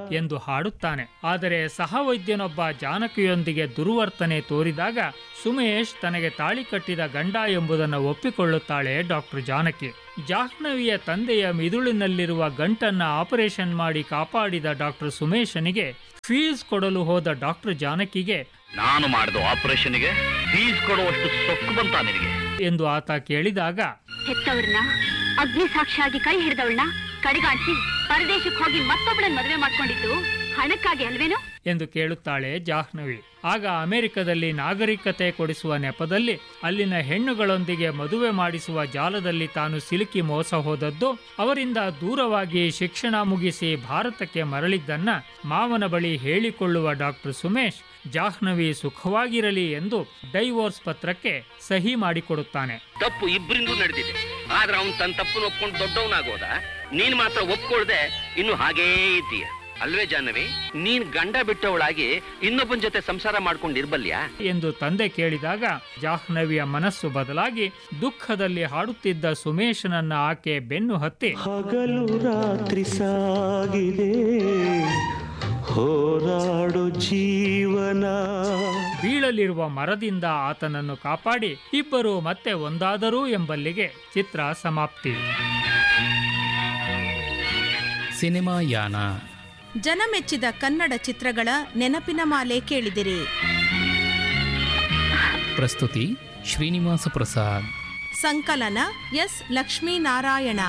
ಎಂದು ಹಾಡುತ್ತಾನೆ ಆದರೆ ಸಹವೈದ್ಯನೊಬ್ಬ ಜಾನಕಿಯೊಂದಿಗೆ ದುರ್ವರ್ತನೆ ತೋರಿದಾಗ ಸುಮೇಶ್ ತನಗೆ ತಾಳಿ ಕಟ್ಟಿದ ಗಂಡ ಎಂಬುದನ್ನು ಒಪ್ಪಿಕೊಳ್ಳುತ್ತಾಳೆ ಡಾಕ್ಟರ್ ಜಾನಕಿ ಜಾಹ್ನವಿಯ ತಂದೆಯ ಮಿದುಳಿನಲ್ಲಿರುವ ಗಂಟನ್ನ ಆಪರೇಷನ್ ಮಾಡಿ ಕಾಪಾಡಿದ ಡಾಕ್ಟರ್ ಸುಮೇಶನಿಗೆ ಫೀಸ್ ಕೊಡಲು ಹೋದ ಡಾಕ್ಟರ್ ಜಾನಕಿಗೆ ನಾನು ಮಾಡಿದ ಆಪರೇಷನ್ಗೆ ಫೀಸ್ ಕೊಡುವಷ್ಟು ಸೊಕ್ಕು ಬಂತ ನಿನಗೆ ಎಂದು ಆತ ಕೇಳಿದಾಗ ಹೆತ್ತವ್ರನ್ನ ಅಗ್ನಿ ಸಾಕ್ಷಿಯಾಗಿ ಕೈ ಹಿಡಿದವಳನ್ನ ಕಡೆಗಾಣಿಸಿ ಪರದೇಶಕ್ಕೆ ಹೋಗಿ ಮತ್ತೊಬ್ಬಳನ್ನ ಮದುವೆ ಮಾಡ್ಕೊಂಡಿದ್ದು ಹಣಕ್ಕಾಗಿ ಅಲ್ವೇನೋ ಎಂದು ಕೇಳುತ್ತಾಳೆ ಜಾಹ್ನವಿ ಆಗ ಅಮೆರಿಕದಲ್ಲಿ ನಾಗರಿಕತೆ ಕೊಡಿಸುವ ನೆಪದಲ್ಲಿ ಅಲ್ಲಿನ ಹೆಣ್ಣುಗಳೊಂದಿಗೆ ಮದುವೆ ಮಾಡಿಸುವ ಜಾಲದಲ್ಲಿ ತಾನು ಸಿಲುಕಿ ಮೋಸ ಹೋದದ್ದು ಅವರಿಂದ ದೂರವಾಗಿ ಶಿಕ್ಷಣ ಮುಗಿಸಿ ಭಾರತಕ್ಕೆ ಮರಳಿದ್ದನ್ನ ಮಾವನ ಬಳಿ ಹೇಳಿಕೊಳ್ಳುವ ಡಾಕ್ಟರ್ ಸುಮೇಶ್ ಜಾಹ್ನವಿ ಸುಖವಾಗಿರಲಿ ಎಂದು ಡೈವೋರ್ಸ್ ಪತ್ರಕ್ಕೆ ಸಹಿ ಮಾಡಿಕೊಡುತ್ತಾನೆ ತಪ್ಪು ಇಬ್ಬರಿಂದೂ ನಡೆದಿದೆ ಆದ್ರೆ ಅವನ್ ತನ್ನ ತಪ್ಪನ್ನು ಒಪ್ಕೊಂಡು ದೊಡ್ಡವನಾಗೋದ ನೀನ್ ಮಾತ್ರ ಒಪ್ಕೊಳ್ದೆ ಇನ್ನು ಹಾಗೇ ಇದ್ದೀಯ ಅಲ್ವೇ ಜಾಹ್ನವಿ ನೀನ್ ಗಂಡ ಬಿಟ್ಟವಳಾಗಿ ಇನ್ನೊಬ್ಬನ ಜೊತೆ ಸಂಸಾರ ಮಾಡ್ಕೊಂಡಿರ್ಬಲ್ಯಾ ಎಂದು ತಂದೆ ಕೇಳಿದಾಗ ಜಾಹ್ನವಿಯ ಮನಸ್ಸು ಬದಲಾಗಿ ದುಃಖದಲ್ಲಿ ಹಾಡುತ್ತಿದ್ದ ಸುಮೇಶನನ್ನ ಆಕೆ ಬೆನ್ನು ಹತ್ತಿ ಹಗಲು ರಾತ್ರಿ ಸಾಗಿದೆ ಹೋರಾಡು ಜೀವನ ಬೀಳಲಿರುವ ಮರದಿಂದ ಆತನನ್ನು ಕಾಪಾಡಿ ಇಬ್ಬರು ಮತ್ತೆ ಒಂದಾದರೂ ಎಂಬಲ್ಲಿಗೆ ಚಿತ್ರ ಸಮಾಪ್ತಿ ಸಿನಿಮಾ ಯಾನ ಜನಮೆಚ್ಚಿದ ಕನ್ನಡ ಚಿತ್ರಗಳ ನೆನಪಿನ ಮಾಲೆ ಕೇಳಿದಿರಿ ಪ್ರಸ್ತುತಿ ಶ್ರೀನಿವಾಸ ಪ್ರಸಾದ್ ಸಂಕಲನ ಎಸ್ ಲಕ್ಷ್ಮೀನಾರಾಯಣ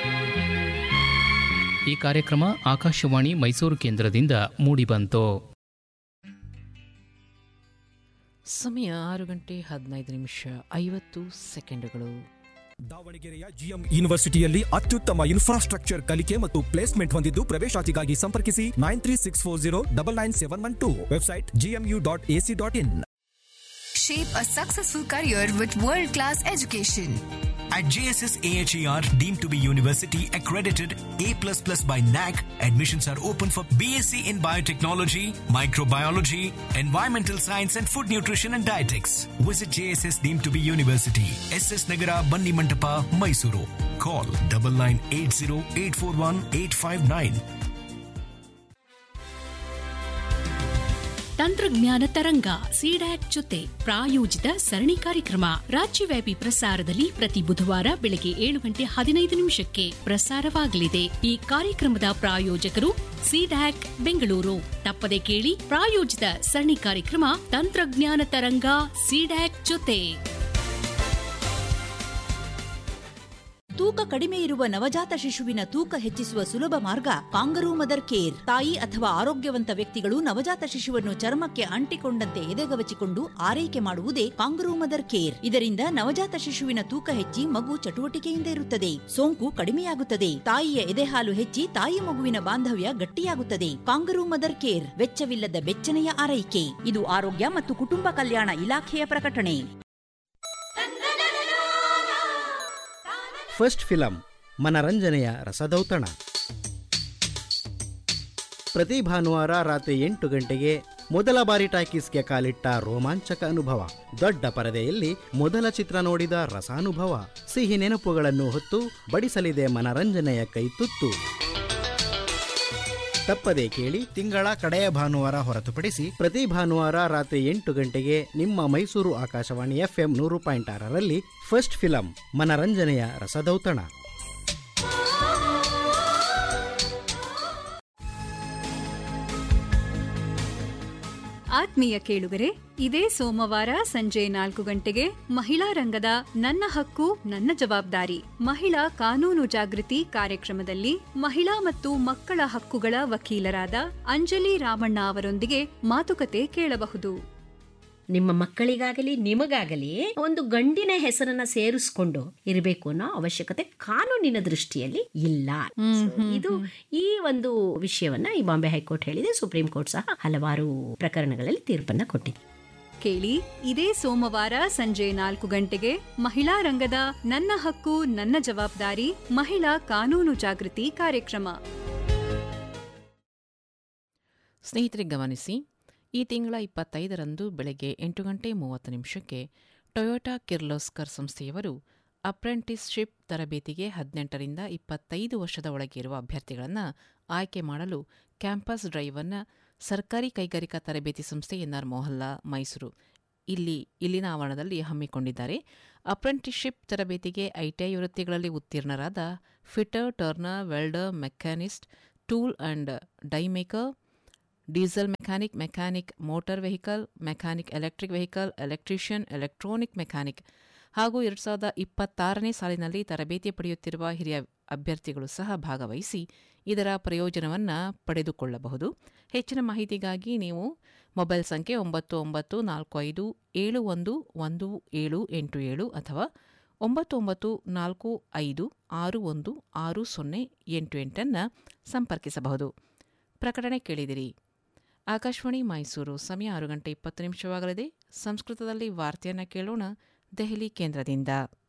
ಈ ಕಾರ್ಯಕ್ರಮ ಆಕಾಶವಾಣಿ ಮೈಸೂರು ಕೇಂದ್ರದಿಂದ ಮೂಡಿಬಂತು ಸಮಯ ಆರು ಗಂಟೆ ಹದಿನೈದು ನಿಮಿಷ ಐವತ್ತು ಸೆಕೆಂಡುಗಳು ದಾವಣಗೆರೆಯ ಜಿಎಂ ಯೂನಿವರ್ಸಿಟಿಯಲ್ಲಿ ಅತ್ಯುತ್ತಮ ಇನ್ಫ್ರಾಸ್ಟ್ರಕ್ಚರ್ ಕಲಿಕೆ ಮತ್ತು ಪ್ಲೇಸ್ಮೆಂಟ್ ಹೊಂದಿದ್ದು ಪ್ರವೇಶಾತಿಗಾಗಿ ಸಂಪರ್ಕಿಸಿ nine three six four zero double nine seven one two website G M U dot A C dot in Shape a successful career with world class education. At JSS AHER, deemed to be university accredited A++ by NAC, admissions are open for BSc in biotechnology, microbiology, environmental science and food nutrition and dietetics. Visit JSS deemed to be university, SS Nagara, Banni Mantapa, Mysuru. Call 9980841859. ತಂತ್ರಜ್ಞಾನ ತರಂಗ CDAC ಜೊತೆ ಪ್ರಾಯೋಜಿತ ಸರಣಿ ಕಾರ್ಯಕ್ರಮ ರಾಜ್ಯವ್ಯಾಪಿ ಪ್ರಸಾರದಲ್ಲಿ ಪ್ರತಿ ಬುಧವಾರ ಬೆಳಗ್ಗೆ ಏಳು ಗಂಟೆ ಹದಿನೈದು ನಿಮಿಷಕ್ಕೆ ಪ್ರಸಾರವಾಗಲಿದೆ ಈ ಕಾರ್ಯಕ್ರಮದ ಪ್ರಾಯೋಜಕರು ಸಿಡ್ಯಾಕ್ ಬೆಂಗಳೂರು ತಪ್ಪದೆ ಕೇಳಿ ಪ್ರಾಯೋಜಿತ ಸರಣಿ ಕಾರ್ಯಕ್ರಮ ತಂತ್ರಜ್ಞಾನ ತರಂಗ ಸಿಡ್ಯಾಕ್ ಜೊತೆ ತೂಕ ಕಡಿಮೆ ಇರುವ ನವಜಾತ ಶಿಶುವಿನ ತೂಕ ಹೆಚ್ಚಿಸುವ ಸುಲಭ ಮಾರ್ಗ ಕಾಂಗರೂ ಮದರ್ ಕೇರ್ ತಾಯಿ ಅಥವಾ ಆರೋಗ್ಯವಂತ ವ್ಯಕ್ತಿಗಳು ನವಜಾತ ಶಿಶುವನ್ನು ಚರ್ಮಕ್ಕೆ ಅಂಟಿಕೊಂಡಂತೆ ಎದೆಗವಚಿಕೊಂಡು ಆರೈಕೆ ಮಾಡುವುದೇ ಕಾಂಗರೂ ಮದರ್ ಕೇರ್ ಇದರಿಂದ ನವಜಾತ ಶಿಶುವಿನ ತೂಕ ಹೆಚ್ಚಿ ಮಗು ಚಟುವಟಿಕೆಯಿಂದ ಇರುತ್ತದೆ ಸೋಂಕು ಕಡಿಮೆಯಾಗುತ್ತದೆ ತಾಯಿಯ ಎದೆಹಾಲು ಹೆಚ್ಚಿ ತಾಯಿ ಮಗುವಿನ ಬಾಂಧವ್ಯ ಗಟ್ಟಿಯಾಗುತ್ತದೆ ಕಾಂಗರೂ ಮದರ್ ಕೇರ್ ವೆಚ್ಚವಿಲ್ಲದ ಬೆಚ್ಚನೆಯ ಆರೈಕೆ ಇದು ಆರೋಗ್ಯ ಮತ್ತು ಕುಟುಂಬ ಕಲ್ಯಾಣ ಇಲಾಖೆಯ ಪ್ರಕಟಣೆ ಫಸ್ಟ್ ಫಿಲಂ ಮನರಂಜನೆಯ ರಸದೌತಣ ಪ್ರತಿ ಭಾನುವಾರ ರಾತ್ರಿ ಎಂಟು ಗಂಟೆಗೆ ಮೊದಲ ಬಾರಿ ಟಾಕೀಸ್ಗೆ ಕಾಲಿಟ್ಟ ರೋಮಾಂಚಕ ಅನುಭವ ದೊಡ್ಡ ಪರದೆಯಲ್ಲಿ ಮೊದಲ ಚಿತ್ರ ನೋಡಿದ ರಸಾನುಭವ ಸಿಹಿ ನೆನಪುಗಳನ್ನು ಹೊತ್ತು ಬಡಿಸಲಿದೆ ಮನರಂಜನೆಯ ಕೈತುತ್ತು ತಪ್ಪದೆ ಕೇಳಿ ತಿಂಗಳ ಕಡೆಯ ಭಾನುವಾರ ಹೊರತುಪಡಿಸಿ ಪ್ರತಿ ಭಾನುವಾರ ರಾತ್ರಿ ಎಂಟು ಗಂಟೆಗೆ ನಿಮ್ಮ ಮೈಸೂರು ಆಕಾಶವಾಣಿ ಎಫ್ಎಂ ನೂರು ಪಾಯಿಂಟ್ ಆರರಲ್ಲಿ ಫಸ್ಟ್ ಫಿಲಂ ಮನರಂಜನೆಯ ರಸದೌತಣ ಆತ್ಮೀಯ ಕೇಳುಗರೆ ಇದೇ ಸೋಮವಾರ ಸಂಜೆ ನಾಲ್ಕು ಗಂಟೆಗೆ ಮಹಿಳಾ ರಂಗದ ನನ್ನ ಹಕ್ಕು ನನ್ನ ಜವಾಬ್ದಾರಿ ಮಹಿಳಾ ಕಾನೂನು ಜಾಗೃತಿ ಕಾರ್ಯಕ್ರಮದಲ್ಲಿ ಮಹಿಳಾ ಮತ್ತು ಮಕ್ಕಳ ಹಕ್ಕುಗಳ ವಕೀಲರಾದ ಅಂಜಲಿ ರಾಮಣ್ಣ ಅವರೊಂದಿಗೆ ಮಾತುಕತೆ ಕೇಳಬಹುದು ನಿಮ್ಮ ಮಕ್ಕಳಿಗಾಗಲಿ ನಿಮಗಾಗಲಿ ಒಂದು ಗಂಡಿನ ಹೆಸರನ್ನ ಸೇರಿಸ್ಕೊಂಡು ಇರಬೇಕು ಅನ್ನೋ ಅವಶ್ಯಕತೆ ಕಾನೂನಿನ ದೃಷ್ಟಿಯಲ್ಲಿ ಇಲ್ಲ So, ಇದು ಈ ಒಂದು ವಿಷಯವನ್ನ ಈ ಬಾಂಬೆ ಹೈಕೋರ್ಟ್ ಹೇಳಿದೆ ಸುಪ್ರೀಂ ಕೋರ್ಟ್ ಸಹ ಹಲವಾರು ಪ್ರಕರಣಗಳಲ್ಲಿ ತೀರ್ಪನ್ನ ಕೊಟ್ಟಿದೆ ಕೇಳಿ ಇದೇ ಸೋಮವಾರ ಸಂಜೆ ನಾಲ್ಕು ಗಂಟೆಗೆ ಮಹಿಳಾ ರಂಗದ ನನ್ನ ಹಕ್ಕು ನನ್ನ ಜವಾಬ್ದಾರಿ ಮಹಿಳಾ ಕಾನೂನು ಜಾಗೃತಿ ಕಾರ್ಯಕ್ರಮ ಸ್ನೇಹಿತರೆ ಗಮನಿಸಿ ಈ ತಿಂಗಳ ಇಪ್ಪತ್ತೈದರಂದು ಬೆಳಗ್ಗೆ ಎಂಟು ಗಂಟೆ ಮೂವತ್ತು ನಿಮಿಷಕ್ಕೆ ಟೊಯೋಟಾ ಕಿರ್ಲೋಸ್ಕರ್ ಸಂಸ್ಥೆಯವರು ಅಪ್ರೆಂಟಿಸ್ಶಿಪ್ ತರಬೇತಿಗೆ ಹದಿನೆಂಟರಿಂದ ಇಪ್ಪತ್ತೈದು ವರ್ಷದ ಒಳಗೆ ಇರುವ ಅಭ್ಯರ್ಥಿಗಳನ್ನು ಆಯ್ಕೆ ಮಾಡಲು ಕ್ಯಾಂಪಸ್ ಡ್ರೈವ್ ಅನ್ನು ಸರ್ಕಾರಿ ಕೈಗಾರಿಕಾ ತರಬೇತಿ ಸಂಸ್ಥೆ ಎನ್ಆರ್ ಮೊಹಲ್ಲಾ ಮೈಸೂರು ಇಲ್ಲಿ ಇಲ್ಲಿನ ಆವರಣದಲ್ಲಿ ಹಮ್ಮಿಕೊಂಡಿದ್ದಾರೆ ಅಪ್ರೆಂಟಿಸ್ಶಿಪ್ ತರಬೇತಿಗೆ ಐಟಿಐ ವೃತ್ತಿಗಳಲ್ಲಿ ಉತ್ತೀರ್ಣರಾದ fitter turner welder machinist tool and die maker diesel mechanic mechanic motor vehicle mechanic electric vehicle electrician electronic mechanic ಹಾಗೂ ಎರಡು ಸಾವಿರದ ಇಪ್ಪತ್ತಾರನೇ ಸಾಲಿನಲ್ಲಿ ತರಬೇತಿ ಪಡೆಯುತ್ತಿರುವ ಹಿರಿಯ ಅಭ್ಯರ್ಥಿಗಳು ಸಹ ಭಾಗವಹಿಸಿ ಇದರ ಪ್ರಯೋಜನವನ್ನು ಪಡೆದುಕೊಳ್ಳಬಹುದು ಹೆಚ್ಚಿನ ಮಾಹಿತಿಗಾಗಿ ನೀವು ಮೊಬೈಲ್ ಸಂಖ್ಯೆ ಒಂಬತ್ತು ಒಂಬತ್ತು ನಾಲ್ಕು ಐದು ಏಳು ಒಂದು ಒಂದು ಏಳು ಎಂಟು ಏಳು ಅಥವಾ ಒಂಬತ್ತು ಒಂಬತ್ತು ನಾಲ್ಕು ಐದು ಆರು ಒಂದು ಆರು ಸೊನ್ನೆ ಎಂಟು ಎಂಟನ್ನು ಸಂಪರ್ಕಿಸಬಹುದು ಪ್ರಕಟಣೆ ಕೇಳಿದಿರಿ ಆಕಾಶವಾಣಿ ಮೈಸೂರು ಸಮಯ ಆರು ಗಂಟೆ ಇಪ್ಪತ್ತು ನಿಮಿಷವಾಗಲಿದೆ ಸಂಸ್ಕೃತದಲ್ಲಿ ವಾರ್ತೆಯನ್ನು ಕೇಳೋಣ ದೆಹಲಿ ಕೇಂದ್ರದಿಂದ